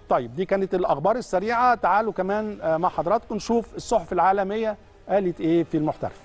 طيب دي كانت الاخبار السريعه تعالوا كمان آه، مع حضراتكم نشوف الصحف العالميه قالت ايه في المحترف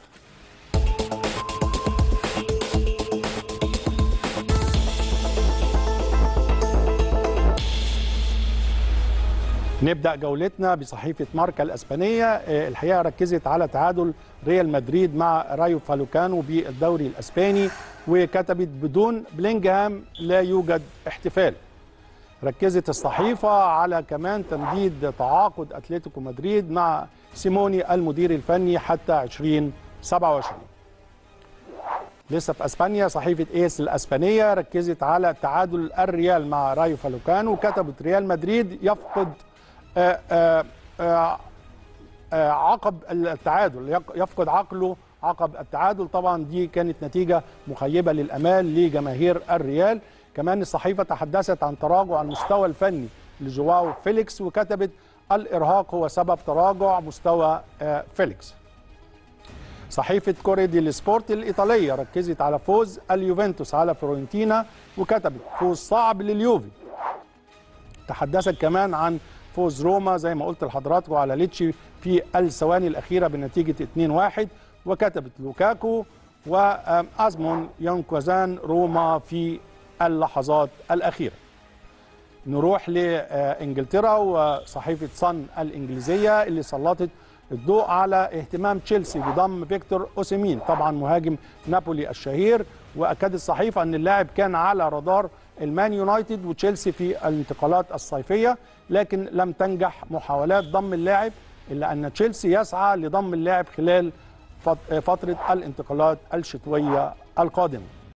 نبدا جولتنا بصحيفه ماركا الاسبانيه آه، الحقيقه ركزت على تعادل ريال مدريد مع رايو فالوكانو بالدوري الاسباني وكتبت بدون بلينجهام لا يوجد احتفال ركزت الصحيفه على كمان تمديد تعاقد اتلتيكو مدريد مع سيموني المدير الفني حتى 2027 لسه في اسبانيا صحيفه ايس الاسبانيه ركزت على تعادل الريال مع رايو فالوكانو وكتبت ريال مدريد يفقد آآ آآ آآ آآ عقب التعادل يق- يفقد عقله عقب التعادل طبعا دي كانت نتيجه مخيبه للامال لجماهير الريال كمان الصحيفه تحدثت عن تراجع المستوى الفني لجواو فيليكس وكتبت الارهاق هو سبب تراجع مستوى آه، فيليكس صحيفة كوري دي السبورت الإيطالية ركزت على فوز اليوفنتوس على فيورنتينا وكتبت فوز صعب لليوفي تحدثت كمان عن فوز روما زي ما قلت لحضراتكم على ليتشي في الثواني الأخيرة بنتيجة 2-1 وكتبت لوكاكو وأزمون ينقذان روما في اللحظات الأخيرة نروح لانجلترا وصحيفه صن الانجليزيه اللي سلطت الضوء على اهتمام تشيلسي بضم فيكتور اوسيمين طبعا مهاجم نابولي الشهير واكدت الصحيفه ان اللاعب كان على رادار المان يونايتد وتشيلسي في الانتقالات الصيفيه لكن لم تنجح محاولات ضم اللاعب الا ان تشيلسي يسعى لضم اللاعب خلال فت- فتره الانتقالات الشتويه القادمه